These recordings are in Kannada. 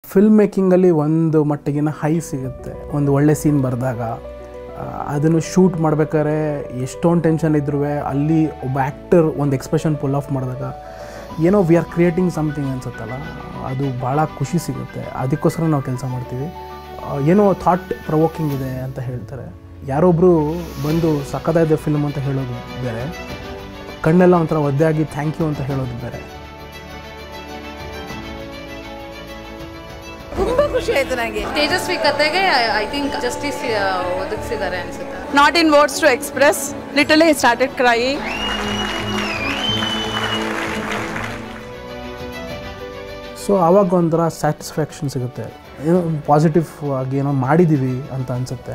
ಫಿಲ್ಮ್ ಮೇಕಿಂಗಲ್ಲಿ ಒಂದು ಮಟ್ಟಿಗಿನ ಹೈ ಸಿಗುತ್ತೆ ಒಂದು ಒಳ್ಳೆ ಸೀನ್ ಬರೆದಾಗ ಅದನ್ನು ಶೂಟ್ ಮಾಡ್ಬೇಕಾದ್ರೆ ಎಷ್ಟೊಂದು ಟೆನ್ಷನ್ ಇದ್ರೂ ಅಲ್ಲಿ ಒಬ್ಬ ಆ್ಯಕ್ಟರ್ ಒಂದು ಎಕ್ಸ್ಪ್ರೆಷನ್ ಪುಲ್ ಆಫ್ ಮಾಡಿದಾಗ ಏನೋ ವಿ ಆರ್ ಕ್ರಿಯೇಟಿಂಗ್ ಸಮಥಿಂಗ್ ಅನ್ಸುತ್ತಲ್ಲ ಅದು ಭಾಳ ಖುಷಿ ಸಿಗುತ್ತೆ ಅದಕ್ಕೋಸ್ಕರ ನಾವು ಕೆಲಸ ಮಾಡ್ತೀವಿ ಆ, ಏನೋ ಥಾಟ್ ಪ್ರವೋಕಿಂಗ್ ಇದೆ ಅಂತ ಹೇಳ್ತಾರೆ ಯಾರೊಬ್ಬರು ಬಂದು ಸಕ್ಕದಾಗಿದೆ ಫಿಲ್ಮ್ ಅಂತ ಹೇಳೋದು ಬೇರೆ ಕಣ್ಣೆಲ್ಲ ಒಂಥರ ಒದ್ದೆ ಆಗಿ ಥ್ಯಾಂಕ್ ಯು ಅಂತ ಹೇಳೋದು ಬೇರೆ ತುಂಬಾ ಖುಷಿ ಆಯ್ತು ನನಗೆ ತೇಜಸ್ವಿ ಕತೆಗೆ ಐ ಥಿಂಕ್ ಜಸ್ಟಿಸ್ ಒದಗಿಸಿದ್ದಾರೆ ಅನ್ಸುತ್ತೆ not in words to express literally started crying so ಆವಾಗ ಒಂಥರ ಸ್ಯಾಟಿಸ್ಫ್ಯಾಕ್ಷನ್ ಸಿಗುತ್ತೆ ಏನೋ ಪಾಸಿಟಿವ್ ಆಗಿ ಏನೋ ಮಾಡಿದ್ದೀವಿ ಅಂತ ಅನಿಸುತ್ತೆ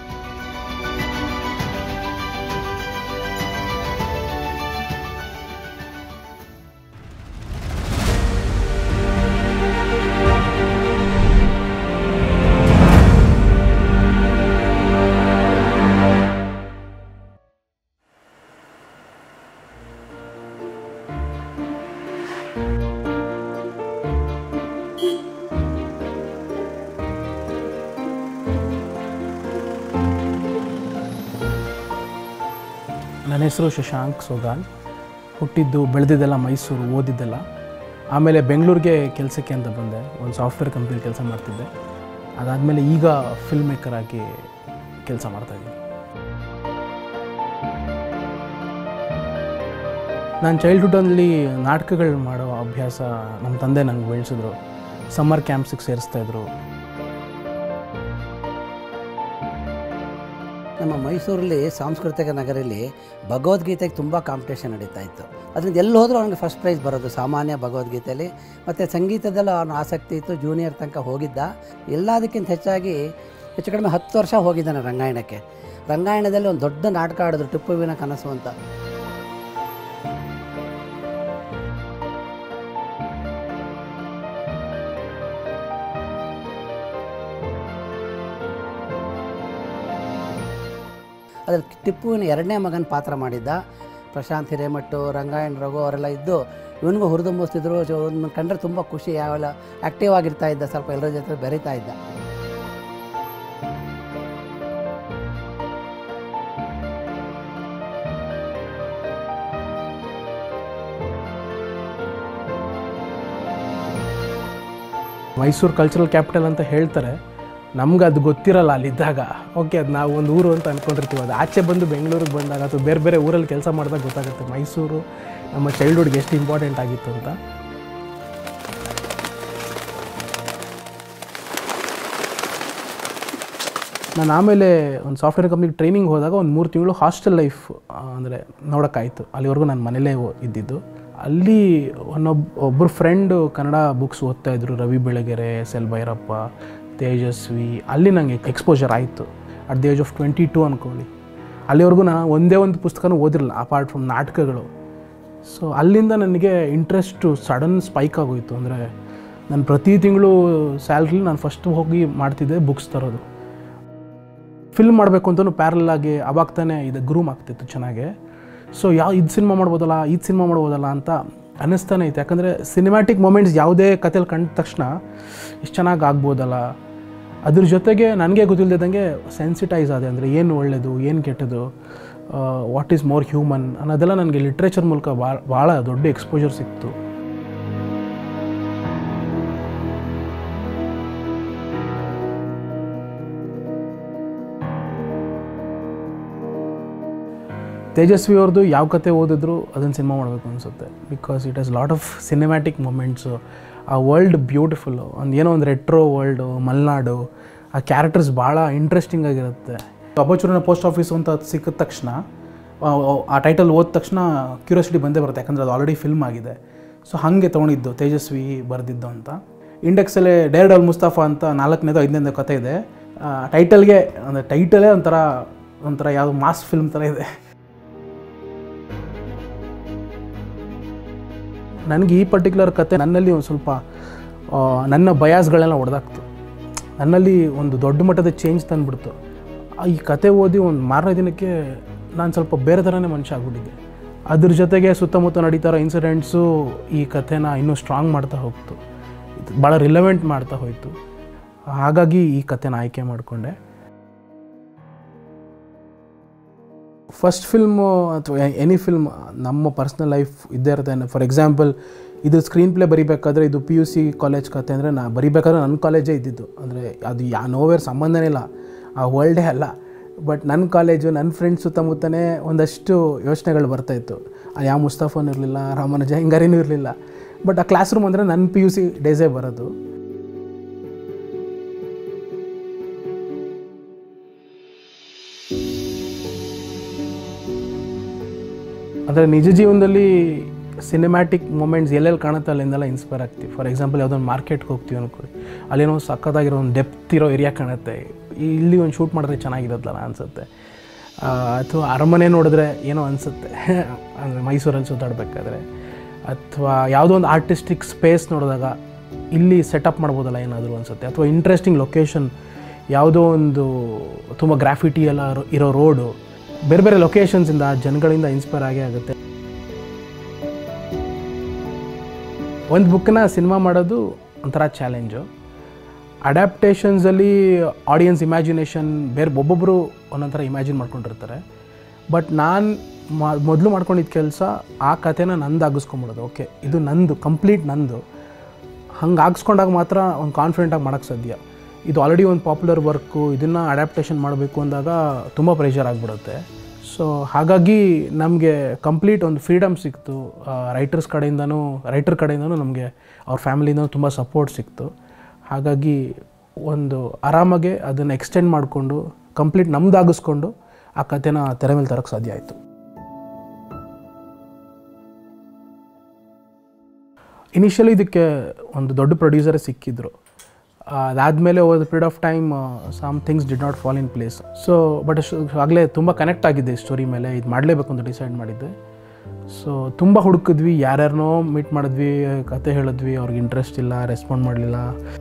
ನನ್ನ ಹೆಸರು ಶಶಾಂಕ್ ಸೋಗಾನ್ ಹುಟ್ಟಿದ್ದು ಬೆಳೆದಿದ್ದೆಲ್ಲ ಮೈಸೂರು ಓದಿದ್ದೆಲ್ಲ ಆಮೇಲೆ ಬೆಂಗಳೂರಿಗೆ ಕೆಲಸಕ್ಕೆ ಅಂತ ಬಂದೆ ಒಂದು ಸಾಫ್ಟ್ವೇರ್ ಕಂಪ್ನಿಲಿ ಕೆಲಸ ಮಾಡ್ತಿದ್ದೆ ಅದಾದಮೇಲೆ ಈಗ ಫಿಲ್ಮ್ ಮೇಕರ್ ಆಗಿ ಕೆಲಸ ಮಾಡ್ತಾಯಿದ್ದೀನಿ ನಾನು ಚೈಲ್ಡ್ಹುಡ್ಡಲ್ಲಿ ನಾಟಕಗಳು ಮಾಡೋ ಅಭ್ಯಾಸ ನಮ್ಮ ತಂದೆ ನಂಗೆ ಬೆಳೆಸಿದ್ರು ಸಮ್ಮರ್ ಕ್ಯಾಂಪ್ಸಿಗೆ ಸೇರಿಸ್ತಾಯಿದ್ರು ನಮ್ಮ ಮೈಸೂರಲ್ಲಿ ಸಾಂಸ್ಕೃತಿಕ ನಗರಲ್ಲಿ ಭಗವದ್ಗೀತೆಗೆ ತುಂಬ ಕಾಂಪಿಟೇಷನ್ ನಡೀತಾ ಇತ್ತು ಅದರಿಂದ ಎಲ್ಲಿ ಹೋದರೂ ಅವನಿಗೆ ಫಸ್ಟ್ ಪ್ರೈಸ್ ಬರೋದು ಸಾಮಾನ್ಯ ಭಗವದ್ಗೀತೆಯಲ್ಲಿ ಮತ್ತು ಸಂಗೀತದಲ್ಲೂ ಅವನ ಆಸಕ್ತಿ ಇತ್ತು ಜೂನಿಯರ್ ತನಕ ಹೋಗಿದ್ದ ಎಲ್ಲದಕ್ಕಿಂತ ಹೆಚ್ಚಾಗಿ ಹೆಚ್ಚು ಕಡಿಮೆ ಹತ್ತು ವರ್ಷ ಹೋಗಿದ್ದಾನೆ ರಂಗಾಯಣಕ್ಕೆ ರಂಗಾಯಣದಲ್ಲಿ ಒಂದು ದೊಡ್ಡ ನಾಟಕ ಆಡಿದ್ರು ಟಿಪ್ಪುವಿನ ಕನಸು ಅಂತ ಅದ್ರಲ್ಲಿ ಟಿಪ್ಪುವಿನ ಎರಡನೇ ಮಗನ ಪಾತ್ರ ಮಾಡಿದ್ದ ಪ್ರಶಾಂತ್ ಹಿರೇಮಠು ರಂಗಾಯಣ ರಘು ಅವರೆಲ್ಲ ಇದ್ದು ಇವನಿಗೂ ಹುರಿದುಂಬಿಸ್ತಿದ್ರು ಇವನ್ನ ಕಂಡ್ರೆ ತುಂಬ ಖುಷಿ ಯಾವೆಲ್ಲ ಆ್ಯಕ್ಟಿವ್ ಆಗಿರ್ತಾ ಇದ್ದ ಸ್ವಲ್ಪ ಎಲ್ಲರ ಜೊತೆ ಬೆರೀತಾ ಇದ್ದ ಮೈಸೂರು ಕಲ್ಚರಲ್ ಕ್ಯಾಪಿಟಲ್ ಅಂತ ಹೇಳ್ತಾರೆ ನಮ್ಗೆ ಅದು ಗೊತ್ತಿರಲ್ಲ ಅಲ್ಲಿದ್ದಾಗ ಓಕೆ ಅದು ನಾವು ಒಂದು ಊರು ಅಂತ ಅಂದ್ಕೊಂಡಿರ್ತೀವಿ ಅದು ಆಚೆ ಬಂದು ಬೆಂಗಳೂರಿಗೆ ಬಂದಾಗ ಅಥವಾ ಬೇರೆ ಬೇರೆ ಊರಲ್ಲಿ ಕೆಲಸ ಮಾಡಿದಾಗ ಗೊತ್ತಾಗುತ್ತೆ ಮೈಸೂರು ನಮ್ಮ ಚೈಲ್ಡ್ಹುಡ್ಗೆ ಎಷ್ಟು ಇಂಪಾರ್ಟೆಂಟ್ ಆಗಿತ್ತು ಅಂತ ನಾನು ಆಮೇಲೆ ಒಂದು ಸಾಫ್ಟ್ವೇರ್ ಕಂಪ್ನಿಗೆ ಟ್ರೈನಿಂಗ್ ಹೋದಾಗ ಒಂದು ಮೂರು ತಿಂಗಳು ಹಾಸ್ಟೆಲ್ ಲೈಫ್ ಅಂದರೆ ನೋಡೋಕ್ಕಾಯಿತು ಅಲ್ಲಿವರೆಗೂ ನಾನು ಮನೇಲೇ ಓ- ಇದ್ದಿದ್ದು ಅಲ್ಲಿ ಒನ್ನೊಬ್ಬ ಒಬ್ಬರು ಫ್ರೆಂಡು ಕನ್ನಡ ಬುಕ್ಸ್ ಓದ್ತಾ ಇದ್ರು ರವಿ ಬೆಳಗೆರೆ ಎಸ್ ಎಲ್ ಭೈರಪ್ಪ ತೇಜಸ್ವಿ ಅಲ್ಲಿ ನನಗೆ ಎಕ್ಸ್ಪೋಜರ್ ಆಯಿತು at the age of twenty two ಅಂದ್ಕೊಳ್ಳಿ ಅಲ್ಲಿವರೆಗೂ ನಾನು ಒಂದೇ ಒಂದು ಪುಸ್ತಕನೂ ಓದಿರಲಿಲ್ಲ ಅಪಾರ್ಟ್ ಫ್ರಮ್ ನಾಟಕಗಳು ಸೊ ಅಲ್ಲಿಂದ ನನಗೆ ಇಂಟ್ರೆಸ್ಟು ಸಡನ್ ಸ್ಪೈಕ್ ಆಗೋಯಿತು ಅಂದರೆ ನಾನು ಪ್ರತಿ ತಿಂಗಳು ಸ್ಯಾಲ್ರಿ ನಾನು ಫಸ್ಟ್ ಹೋಗಿ ಮಾಡ್ತಿದ್ದೆ ಬುಕ್ಸ್ ತರೋದು ಫಿಲ್ಮ್ ಮಾಡಬೇಕು ಅಂತಲೂ ಪ್ಯಾರಲ್ ಆಗಿ ಅವಾಗ ತಾನೇ ಇದು ಗ್ರೂಮ್ ಆಗ್ತಿತ್ತು ಚೆನ್ನಾಗೆ ಸೊ ಯಾವ ಇದು ಸಿನಿಮಾ ಮಾಡ್ಬೋದಲ್ಲ ಇದು ಸಿನಿಮಾ ಮಾಡ್ಬೋದಲ್ಲ ಅಂತ ಅನ್ನಿಸ್ತಾನೆ ಇತ್ತು ಯಾಕಂದರೆ ಸಿನಿಮ್ಯಾಟಿಕ್ ಮೂಮೆಂಟ್ಸ್ ಯಾವುದೇ ಕಥೆಲಿ ಕಂಡ ತಕ್ಷಣ ಎಷ್ಟು ಚೆನ್ನಾಗಿ ಆಗ್ಬೋದಲ್ಲ ಅದ್ರ ಜೊತೆಗೆ ನನಗೆ ಗೊತ್ತಿಲ್ಲದಂಗೆ ಸೆನ್ಸಿಟೈಸ್ ಆದೆ ಅಂದರೆ ಏನು ಒಳ್ಳೆಯದು ಏನು ಕೆಟ್ಟದು ವಾಟ್ ಈಸ್ ಮೋರ್ ಹ್ಯೂಮನ್ ಅನ್ನೋದೆಲ್ಲ ನನಗೆ ಲಿಟ್ರೇಚರ್ ಮೂಲಕ ಭಾಳ ಭಾಳ ದೊಡ್ಡ ಎಕ್ಸ್ಪೋಜರ್ ಸಿಕ್ತು ತೇಜಸ್ವಿ ಅವ್ರದ್ದು ಯಾವ ಕತೆ ಓದಿದ್ರು ಅದನ್ನು ಸಿನಿಮಾ ಮಾಡಬೇಕು ಅನಿಸುತ್ತೆ because it has lot of cinematic moments ಆ ವರ್ಲ್ಡ್ ಬ್ಯೂಟಿಫುಲ್ಲು ಒಂದು ಏನೋ ಒಂದು ರೆಟ್ರೋ ವರ್ಲ್ಡು ಮಲೆನಾಡು ಆ ಕ್ಯಾರೆಕ್ಟರ್ಸ್ ಭಾಳ ಇಂಟ್ರೆಸ್ಟಿಂಗ್ ಆಗಿರುತ್ತೆ ಅಪಚೂರಿನ ಪೋಸ್ಟ್ ಆಫೀಸ್ ಅಂತ ಸಿಕ್ಕಿದ ತಕ್ಷಣ ಆ- ಆ ಟೈಟಲ್ ಓದಿದ ತಕ್ಷಣ ಕ್ಯೂರಿಯಾಸಿಟಿ ಬಂದೇ ಬರುತ್ತೆ ಯಾಕಂದರೆ ಅದು ಆಲ್ರೆಡಿ ಫಿಲ್ಮ್ ಆಗಿದೆ ಸೊ ಹಾಗೆ ತೊಗೊಂಡಿದ್ದು ತೇಜಸ್ವಿ ಬರೆದಿದ್ದು ಅಂತ ಇಂಡೆಕ್ಸಲ್ಲೇ ಡೇರ್ಡ್ ಅಲ್ ಮುಸ್ತಫಾ ಅಂತ ನಾಲ್ಕನೇದು ಐದನೇದು ಕತೆ ಇದೆ ಟೈಟಲ್ಗೆ ಅಂದರೆ ಟೈಟಲೇ ಒಂಥರ ಒಂಥರ ಯಾವುದೋ ಮಾಸ್ ಫಿಲ್ಮ್ ಥರ ಇದೆ ನನಗೆ ಈ ಪರ್ಟಿಕ್ಯುಲರ್ ಕತೆ ನನ್ನಲ್ಲಿ ಒಂದು ಸ್ವಲ್ಪ ಆ, ನನ್ನ ಬಯಾಸ್ಗಳೆಲ್ಲ ಹೊಡೆದಾಕ್ತು ನನ್ನಲ್ಲಿ ಒಂದು ದೊಡ್ಡ ಮಟ್ಟದ ಚೇಂಜ್ ತಂದುಬಿಡ್ತು ಈ ಕತೆ ಓದಿ ಒಂದು ಮಾರನೇ ದಿನಕ್ಕೆ ನಾನು ಸ್ವಲ್ಪ ಬೇರೆ ಥರನೇ ಮನುಷ್ಯ ಆಗ್ಬಿಟ್ಟಿದ್ದೆ ಅದ್ರ ಜೊತೆಗೆ ಸುತ್ತಮುತ್ತ ನಡೀತಾ ಇರೋ ಇನ್ಸಿಡೆಂಟ್ಸು ಈ ಕಥೆನ ಇನ್ನೂ ಸ್ಟ್ರಾಂಗ್ ಮಾಡ್ತಾ ಹೋಗ್ತು ಭಾಳ ರಿಲೆವೆಂಟ್ ಮಾಡ್ತಾ ಹೋಯಿತು ಹಾಗಾಗಿ ಈ ಕಥೆನ ಆಯ್ಕೆ ಮಾಡಿಕೊಂಡೆ ಫಸ್ಟ್ ಫಿಲ್ಮು ಅಥವಾ ಎನಿ ಫಿಲ್ಮ್ ನಮ್ಮ ಪರ್ಸ್ನಲ್ ಲೈಫ್ ಇದ್ದೇ ಇರುತ್ತೆ ಫಾರ್ ಎಕ್ಸಾಂಪಲ್ ಇದು ಸ್ಕ್ರೀನ್ ಪ್ಲೇ ಬರಿಬೇಕಾದ್ರೆ ಇದು ಪಿ ಯು ಸಿ ಕಾಲೇಜ್ ಕತೆ ಅಂದರೆ ನಾ ಬರಿಬೇಕಾದ್ರೆ ನನ್ನ ಕಾಲೇಜೇ ಇದ್ದಿದ್ದು ಅಂದರೆ ಅದು ಯಾ ನೋವೇರ್ ಸಂಬಂಧನೇ ಇಲ್ಲ ಆ ವರ್ಲ್ಡೇ ಅಲ್ಲ ಬಟ್ ನನ್ನ ಕಾಲೇಜು ನನ್ನ ಫ್ರೆಂಡ್ಸ್ ಸುತ್ತಮುತ್ತನೇ ಒಂದಷ್ಟು ಯೋಚನೆಗಳು ಬರ್ತಾಯಿತ್ತು ಅಲ್ಲಿ ಯಾವ ಮುಸ್ತಫಾನು ಇರಲಿಲ್ಲ ರಾಮಾನುಜ ಹಿಂಗಾರಿನೂ ಇರಲಿಲ್ಲ ಬಟ್ ಆ ಕ್ಲಾಸ್ ರೂಮ್ ಅಂದರೆ ನನ್ನ ಪಿ ಯು ಸಿ ಡೇಸೇ ಬರೋದು ಅಂದರೆ ನಿಜ ಜೀವನದಲ್ಲಿ ಸಿನಿಮ್ಯಾಟಿಕ್ ಮೂಮೆಂಟ್ಸ್ ಎಲ್ಲೆಲ್ಲಿ ಕಾಣುತ್ತೆ ಅಲ್ಲಿಂದೆಲ್ಲ ಇನ್ಸ್ಪೈರ್ ಆಗ್ತೀವಿ ಫಾರ್ ಎಕ್ಸಾಂಪಲ್ ಯಾವುದೊಂದು ಮಾರ್ಕೆಟ್ಗೆ ಹೋಗ್ತೀವಿ ಅನ್ಕೊಳ್ಳಿ ಅಲ್ಲೇನೋ ಸಕ್ಕತ್ತಾಗಿರೋ ಒಂದು ಡೆಪ್ತ್ ಇರೋ ಏರಿಯಾ ಕಾಣುತ್ತೆ ಇಲ್ಲಿ ಒಂದು ಶೂಟ್ ಮಾಡಿದ್ರೆ ಚೆನ್ನಾಗಿರುತ್ತಲ್ಲ ಅನಿಸುತ್ತೆ ಅಥವಾ ಅರಮನೆ ನೋಡಿದ್ರೆ ಏನೋ ಅನಿಸುತ್ತೆ ಅಂದರೆ ಮೈಸೂರಲ್ಲಿ ಸುತ್ತಾಡಬೇಕಾದ್ರೆ ಅಥವಾ ಯಾವುದೋ ಒಂದು ಆರ್ಟಿಸ್ಟಿಕ್ ಸ್ಪೇಸ್ ನೋಡಿದಾಗ ಇಲ್ಲಿ ಸೆಟಪ್ ಮಾಡ್ಬೋದಲ್ಲ ಏನಾದರೂ ಅನಿಸುತ್ತೆ ಅಥವಾ ಇಂಟ್ರೆಸ್ಟಿಂಗ್ ಲೊಕೇಶನ್ ಯಾವುದೋ ಒಂದು ತುಂಬ ಗ್ರಾಫಿಟಿ ಎಲ್ಲ ಇರೋ- ಇರೋ ರೋಡು ಬೇರೆ ಬೇರೆ ಲೊಕೇಶನ್ಸಿಂದ ಜನಗಳಿಂದ ಇನ್ಸ್ಪೈರ್ ಆಗೇ ಆಗುತ್ತೆ ಒಂದು ಬುಕ್ಕನ್ನ ಸಿನಿಮಾ ಮಾಡೋದು ಒಂಥರ ಚಾಲೆಂಜು ಅಡ್ಯಾಪ್ಟೇಷನ್ಸಲ್ಲಿ ಆಡಿಯನ್ಸ್ ಇಮ್ಯಾಜಿನೇಷನ್ ಬೇರೆ ಒಬ್ಬೊಬ್ಬರು ಒಂದೊಂಥರ ಇಮ್ಯಾಜಿನ್ ಮಾಡ್ಕೊಂಡಿರ್ತಾರೆ ಬಟ್ ನಾನು ಮೊದಲು ಮಾಡ್ಕೊಂಡಿದ್ದ ಕೆಲಸ ಆ ಕಥೆನ ನಂದು ಆಗಿಸ್ಕೊಂಬಿಡೋದು ಓಕೆ ಇದು ನಂದು ಕಂಪ್ಲೀಟ್ ನಂದು ಹಂಗೆ ಆಗಿಸ್ಕೊಂಡಾಗ ಮಾತ್ರ ಒಂದು ಕಾನ್ಫಿಡೆಂಟಾಗಿ ಮಾಡೋಕ್ಕೆ ಸಾಧ್ಯ ಇದು ಆಲ್ರೆಡಿ ಒಂದು ಪಾಪ್ಯುಲರ್ ವರ್ಕು ಇದನ್ನು ಅಡ್ಯಾಪ್ಟೇಷನ್ ಮಾಡಬೇಕು ಅಂದಾಗ ತುಂಬ ಪ್ರೆಷರ್ ಆಗಿಬಿಡುತ್ತೆ ಸೊ ಹಾಗಾಗಿ ನಮಗೆ ಕಂಪ್ಲೀಟ್ ಒಂದು ಫ್ರೀಡಮ್ ಸಿಕ್ತು ರೈಟರ್ಸ್ ಕಡೆಯಿಂದನೂ ರೈಟರ್ ಕಡೆಯಿಂದನೂ ನಮಗೆ ಅವ್ರ ಫ್ಯಾಮಿಲಿಯಿಂದನೂ ತುಂಬ ಸಪೋರ್ಟ್ ಸಿಕ್ತು ಹಾಗಾಗಿ ಒಂದು ಆರಾಮಾಗೆ ಅದನ್ನು ಎಕ್ಸ್ಟೆಂಡ್ ಮಾಡಿಕೊಂಡು ಕಂಪ್ಲೀಟ್ ನಮ್ದಾಗಿಸ್ಕೊಂಡು ಆ ಕಥೆನ ತೆರೆ ಮೇಲೆ ತರಕ್ಕೆ ಸಾಧ್ಯ ಆಯಿತು ಇನಿಷಿಯಲಿ ಇದಕ್ಕೆ ಒಂದು ದೊಡ್ಡ ಪ್ರೊಡ್ಯೂಸರೇ ಸಿಕ್ಕಿದ್ರು ಅದಾದಮೇಲೆ over period of time some things did not fall in place so but ಆಗಲೇ ತುಂಬ ಕನೆಕ್ಟ್ ಆಗಿದ್ದೆ ಸ್ಟೋರಿ ಮೇಲೆ ಇದು ಮಾಡಲೇಬೇಕು ಅಂತ ಡಿಸೈಡ್ ಮಾಡಿದ್ದೆ ಸೊ ತುಂಬ ಹುಡುಕಿದ್ವಿ ಯಾರ್ಯಾರನೋ ಮೀಟ್ ಮಾಡಿದ್ವಿ ಕತೆ ಹೇಳಿದ್ವಿ ಅವ್ರಿಗೆ ಇಂಟ್ರೆಸ್ಟ್ ಇಲ್ಲ ರೆಸ್ಪಾಂಡ್ ಮಾಡಲಿಲ್ಲ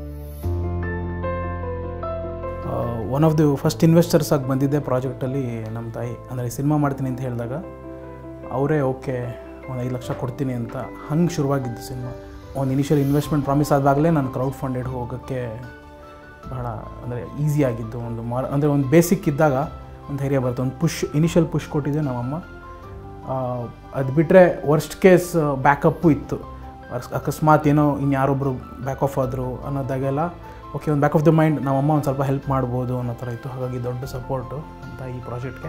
one of the first investors ಆಗಿ ಬಂದಿದ್ದೆ ಪ್ರಾಜೆಕ್ಟಲ್ಲಿ ನಮ್ಮ ತಾಯಿ ಅಂದರೆ ಸಿನಿಮಾ ಮಾಡ್ತೀನಿ ಅಂತ ಹೇಳಿದಾಗ ಅವರೇ ಓಕೆ ಒಂದು ಐದು ಲಕ್ಷ ಕೊಡ್ತೀನಿ ಅಂತ ಹಂಗೆ ಶುರುವಾಗಿದ್ದು ಸಿನಿಮಾ ಒಂದು ಇನಿಷಿಯಲ್ ಇನ್ವೆಸ್ಟ್ಮೆಂಟ್ ಪ್ರಾಮಿಸ್ ಆದಾಗಲೇ ನಾನು ಕ್ರೌಡ್ ಫಂಡೆಡ್ ಹೋಗೋಕ್ಕೆ ಬಹಳ ಅಂದರೆ ಈಸಿ ಆಗಿದ್ದು ಒಂದು ಮಾರ್ ಅಂದರೆ ಒಂದು ಬೇಸಿಕ್ ಇದ್ದಾಗ ಒಂದು ಧೈರ್ಯ ಬರುತ್ತೆ ಒಂದು ಪುಷ್ ಇನಿಷಿಯಲ್ ಪುಷ್ ಕೊಟ್ಟಿದ್ದೆ ನಮ್ಮಮ್ಮ ಅದು ಬಿಟ್ಟರೆ ವರ್ಸ್ಟ್ ಕೇಸ್ ಬ್ಯಾಕಪ್ಪು ಇತ್ತು ಅರ್ಸ್- ಅಕಸ್ಮಾತ್ ಏನೋ ಇನ್ಯಾರೊಬ್ಬರು ಬ್ಯಾಕ್ ಆಫ್ ಆದರು ಅನ್ನೋದಾಗೆಲ್ಲ ಓಕೆ ಒಂದು ಬ್ಯಾಕ್ ಆಫ್ ದ ಮೈಂಡ್ ನಮ್ಮಮ್ಮ ಒಂದು ಸ್ವಲ್ಪ ಹೆಲ್ಪ್ ಮಾಡ್ಬೋದು ಅನ್ನೋ ಥರ ಇತ್ತು ಹಾಗಾಗಿ ದೊಡ್ಡ ಸಪೋರ್ಟು ಅಂತ ಈ ಪ್ರಾಜೆಕ್ಟ್ಗೆ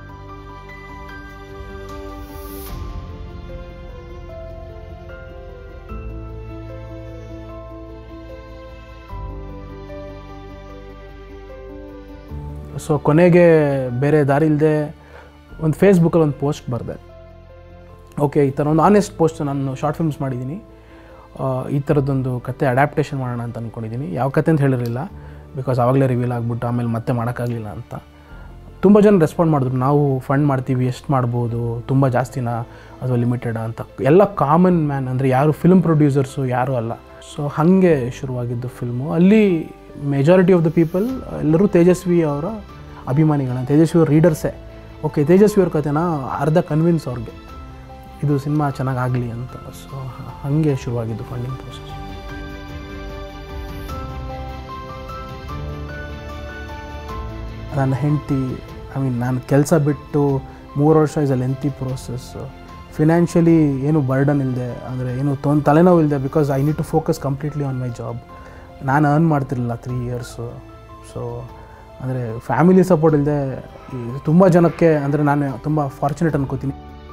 ಸೊ ಕೊನೆಗೆ ಬೇರೆ ದಾರಿ ಇಲ್ಲದೆ ಒಂದು ಫೇಸ್ಬುಕ್ಕಲ್ಲಿ ಒಂದು ಪೋಸ್ಟ್ ಬರೆದೆ ಓಕೆ ಈ ಥರ ಒಂದು ಆನೆಸ್ಟ್ ಪೋಸ್ಟ್ ನಾನು ಶಾರ್ಟ್ ಫಿಲ್ಮ್ಸ್ ಮಾಡಿದ್ದೀನಿ ಆ, ಈ ಥರದ್ದೊಂದು ಕತೆ ಅಡ್ಯಾಪ್ಟೇಷನ್ ಮಾಡೋಣ ಅಂತ ಅಂದ್ಕೊಂಡಿದ್ದೀನಿ ಯಾವ ಕತೆ ಅಂತ ಹೇಳಿರಲಿಲ್ಲ ಬಿಕಾಸ್ ಆವಾಗಲೇ ರಿವೀಲ್ ಆಗಿಬಿಟ್ಟು ಆಮೇಲೆ ಮತ್ತೆ ಮಾಡೋಕ್ಕಾಗಲಿಲ್ಲ ಅಂತ ತುಂಬ ಜನ ರೆಸ್ಪಾಂಡ್ ಮಾಡಿದ್ರು ನಾವು ಫಂಡ್ ಮಾಡ್ತೀವಿ ಎಷ್ಟು ಮಾಡ್ಬೋದು ತುಂಬ ಜಾಸ್ತಿನಾ ಅಥವಾ ಲಿಮಿಟೆಡಾ ಅಂತ ಎಲ್ಲ ಕಾಮನ್ ಮ್ಯಾನ್ ಅಂದರೆ ಯಾರು ಫಿಲ್ಮ್ ಪ್ರೊಡ್ಯೂಸರ್ಸು ಯಾರೂ ಅಲ್ಲ ಸೊ ಹಾಗೆ ಶುರುವಾಗಿದ್ದು ಫಿಲ್ಮು ಅಲ್ಲಿ ಮೆಜಾರಿಟಿ ಆಫ್ ದ ಪೀಪಲ್ ಎಲ್ಲರೂ ತೇಜಸ್ವಿ ಅವರ ಅಭಿಮಾನಿಗಳನ್ನ ತೇಜಸ್ವಿ ಅವ್ರ ರೀಡರ್ಸೇ ಓಕೆ ತೇಜಸ್ವಿ ಅವ್ರ ಕತೆನ ಅರ್ಧ ಕನ್ವಿನ್ಸ್ ಅವ್ರಿಗೆ ಇದು ಸಿನಿಮಾ ಚೆನ್ನಾಗಾಗಲಿ ಅಂತ ಸೊ ಹಾಗೆ ಶುರುವಾಗಿದ್ದು ಫಂಡಿಂಗ್ ಪ್ರೊಸೆಸ್ ನನ್ನ ಹೆಂಡತಿ ಐ ಮೀನ್ ನಾನು ಕೆಲಸ ಬಿಟ್ಟು ಮೂರು ವರ್ಷ is a lengthy process financially ಏನು ಬರ್ಡನ್ ಇಲ್ಲದೆ ಅಂದರೆ ಏನು ತೊಂದು ತಲೆನೋವು ಇಲ್ಲದೆ because I need to focus completely on my job ನಾನು ಅರ್ನ್ ಮಾಡ್ತಿರಲಿಲ್ಲ ತ್ರೀ ಇಯರ್ಸು ಸೊ ಅಂದರೆ ಫ್ಯಾಮಿಲಿ ಸಪೋರ್ಟ್ ಇಲ್ಲದೆ ತುಂಬ ಜನಕ್ಕೆ ಅಂದರೆ ನಾನು ತುಂಬ ಫಾರ್ಚುನೇಟ್ ಅನ್ಕೋತೀನಿ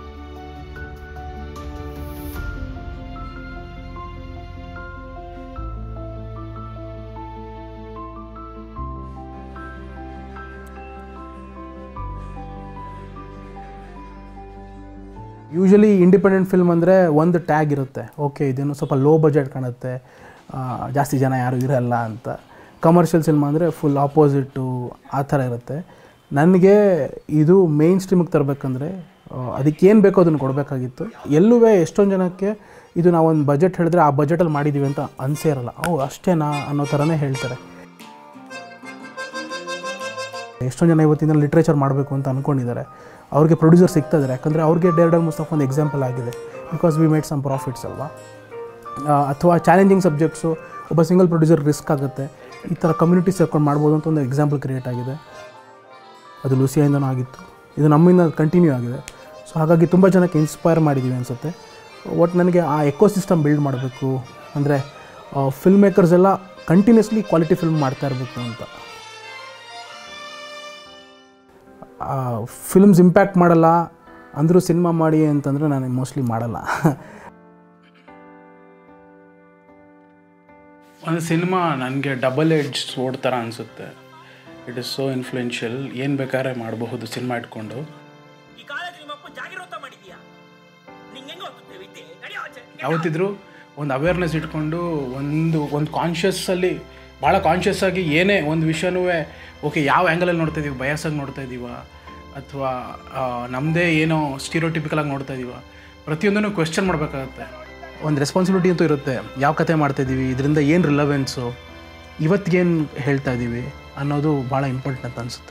ಯೂಶಲಿ ಇಂಡಿಪೆಂಡೆಂಟ್ ಫಿಲ್ಮ್ ಅಂದರೆ ಒಂದು ಟ್ಯಾಗ್ ಇರುತ್ತೆ ಓಕೆ ಇದೇನು ಸ್ವಲ್ಪ ಲೋ ಬಜೆಟ್ ಕಾಣುತ್ತೆ ಆ, ಜಾಸ್ತಿ ಜನ ಯಾರೂ ಇರಲ್ಲ ಅಂತ ಕಮರ್ಷಿಯಲ್ ಸಿನಿಮಾ ಅಂದರೆ ಫುಲ್ ಆಪೋಸಿಟ್ಟು ಆ ಥರ ಇರುತ್ತೆ ನನಗೆ ಇದು ಮೇನ್ ಸ್ಟ್ರೀಮಿಗೆ ತರಬೇಕಂದ್ರೆ ಅದಕ್ಕೇನು ಬೇಕೋ ಅದನ್ನು ಕೊಡಬೇಕಾಗಿತ್ತು ಎಲ್ಲೂ ಎಷ್ಟೊಂದು ಜನಕ್ಕೆ ಇದು ನಾವು ಒಂದು ಬಜೆಟ್ ಹೇಳಿದ್ರೆ ಆ ಬಜೆಟಲ್ಲಿ ಮಾಡಿದ್ದೀವಿ ಅಂತ ಅನಿಸೇ ಇರಲ್ಲ ಓ ಅಷ್ಟೇನಾ ಅನ್ನೋ ಥರನೇ ಹೇಳ್ತಾರೆ ಎಷ್ಟೊಂದು ಜನ ಇವತ್ತಿನ ಲಿಟ್ರೇಚರ್ ಮಾಡಬೇಕು ಅಂತ ಅಂದ್ಕೊಂಡಿದ್ದಾರೆ ಅವ್ರಿಗೆ ಪ್ರೊಡ್ಯೂಸರ್ ಸಿಗ್ತಾ ಇದ್ದಾರೆ ಯಾಕಂದರೆ ಅವ್ರಿಗೆ ಡೇರ್ಡರ್ ಮುಸ್ತಫ್ ಒಂದು ಎಕ್ಸಾಂಪಲ್ ಆಗಿದೆ because we made some profits ಅಲ್ವಾ ಅಥವಾ ಚಾಲೆಂಜಿಂಗ್ ಸಬ್ಜೆಕ್ಟ್ಸು ಒಬ್ಬ ಸಿಂಗಲ್ ಪ್ರೊಡ್ಯೂಸರ್ ರಿಸ್ಕ್ ಆಗುತ್ತೆ ಈ ಥರ ಕಮ್ಯುನಿಟಿ ಸೇರ್ಕೊಂಡು ಮಾಡ್ಬೋದು ಅಂತ ಒಂದು ಎಕ್ಸಾಂಪಲ್ ಕ್ರಿಯೇಟ್ ಆಗಿದೆ ಅದು ಲೂಸಿಯಾಯಿಂದನೂ ಆಗಿತ್ತು ಇದು ನಮ್ಮಿಂದ ಕಂಟಿನ್ಯೂ ಆಗಿದೆ ಸೊ ಹಾಗಾಗಿ ತುಂಬ ಜನಕ್ಕೆ ಇನ್ಸ್ಪೈರ್ ಮಾಡಿದ್ದೀವಿ ಅನಿಸುತ್ತೆ ಒಟ್ಟು ನನಗೆ ಆ ಎಕೋ ಸಿಸ್ಟಮ್ ಬಿಲ್ಡ್ ಮಾಡಬೇಕು ಅಂದರೆ ಫಿಲ್ಮ್ ಮೇಕರ್ಸ್ ಎಲ್ಲ ಕಂಟಿನ್ಯೂಸ್ಲಿ ಕ್ವಾಲಿಟಿ ಫಿಲ್ಮ್ ಮಾಡ್ತಾ ಇರಬೇಕು ಅಂತ ಫಿಲ್ಮ್ಸ್ ಇಂಪ್ಯಾಕ್ಟ್ ಮಾಡಲ್ಲ ಅಂದರೂ ಸಿನಿಮಾ ಮಾಡಿ ಅಂತಂದರೆ ನಾನು ಮೋಸ್ಟ್ಲಿ ಮಾಡಲ್ಲ ಒಂದು ಸಿನಿಮಾ ನನಗೆ ಡಬಲ್ ಎಡ್ಜ್ ಸೋಡ್ ಥರ ಅನಿಸುತ್ತೆ ಇಟ್ ಇಸ್ ಸೋ ಇನ್ಫ್ಲುಯೆನ್ಷಿಯಲ್ ಏನು ಬೇಕಾದ್ರೆ ಮಾಡಬಹುದು ಸಿನಿಮಾ ಇಟ್ಕೊಂಡು ಈ ಕಾಲೇಜ್ ನಿಮ್ಮಪ್ಪ ಜಾಗಿರೋತ ಮಾಡಿದ್ಯಾ ನಿಂಗೆ ಹೆಂಗೆ ಗೊತ್ತದೆ ವಿದ್ಯೆ ನಡೆಯೋ ಆಚೆ ಯಾವತ್ತಿದ್ರೂ ಒಂದು ಅವೇರ್ನೆಸ್ ಇಟ್ಕೊಂಡು ಒಂದು ಒಂದು ಕಾನ್ಷಿಯಸ್ಸಲ್ಲಿ ಭಾಳ ಕಾನ್ಷಿಯಸ್ ಆಗಿ ಏನೇ ಒಂದು ವಿಷಯನೂ ಓಕೆ ಯಾವ ಆ್ಯಂಗಲಲ್ಲಿ ನೋಡ್ತಾ ಇದೀವಿ ಬಯಸಾಗಿ ನೋಡ್ತಾ ಇದ್ದೀವ ಅಥವಾ ನಮ್ಮದೇ ಏನೋ ಸ್ಟೀರಿಯೋಟಿಪಿಕಲ್ ಆಗಿ ನೋಡ್ತಾ ಇದೀವ ಪ್ರತಿಯೊಂದನ್ನು ಕ್ವೆಶ್ಚನ್ ಮಾಡಬೇಕಾಗತ್ತೆ ಒಂದು ರೆಸ್ಪಾನ್ಸಿಬಿಲಿಟಿ ಅಂತೂ ಇರುತ್ತೆ ಯಾವ ಕತೆ ಮಾಡ್ತಾ ಇದ್ದೀವಿ ಇದರಿಂದ ಏನು ರಿಲವೆನ್ಸು ಇವತ್ತಿಗೇನು ಹೇಳ್ತಾ ಇದ್ದೀವಿ ಅನ್ನೋದು ಭಾಳ ಇಂಪಾರ್ಟೆಂಟ್ ಅಂತ ಅನಿಸುತ್ತೆ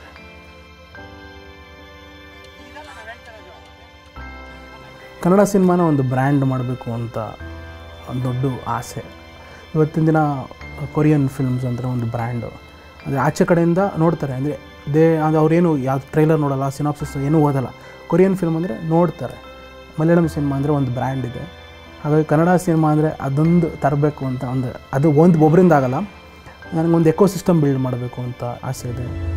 ಕನ್ನಡ ಸಿನಿಮಾನ ಒಂದು ಬ್ರ್ಯಾಂಡ್ ಮಾಡಬೇಕು ಅಂತ ಒಂದು ದೊಡ್ಡ ಆಸೆ ಇವತ್ತಿನ ದಿನ ಕೊರಿಯನ್ ಫಿಲ್ಮ್ಸ್ ಅಂದರೆ ಒಂದು ಬ್ರ್ಯಾಂಡು ಅಂದರೆ ಆಚೆ ಕಡೆಯಿಂದ ನೋಡ್ತಾರೆ ಅಂದರೆ ದೇ ಅದು ಅವ್ರೇನು ಯಾವ ಟ್ರೈಲರ್ ನೋಡಲ್ಲ ಸಿನಾಪ್ಸಿಸ್ ಏನೂ ಓದಲ್ಲ ಕೊರಿಯನ್ ಫಿಲ್ಮ್ ಅಂದರೆ ನೋಡ್ತಾರೆ ಮಲಯಾಳಂ ಸಿನಿಮಾ ಅಂದರೆ ಒಂದು ಬ್ರ್ಯಾಂಡ್ ಇದೆ ಹಾಗಾಗಿ ಕನ್ನಡ ಸಿನಿಮಾ ಅಂದರೆ ಅದೊಂದು ತರಬೇಕು ಅಂತ ಒಂದು ಅದು ಒಂದು ಒಬ್ಬರಿಂದ ಆಗಲ್ಲ ನನಗೊಂದು ಎಕೋ ಸಿಸ್ಟಮ್ ಬಿಲ್ಡ್ ಮಾಡಬೇಕು ಅಂತ ಆಸೆ ಇದೆ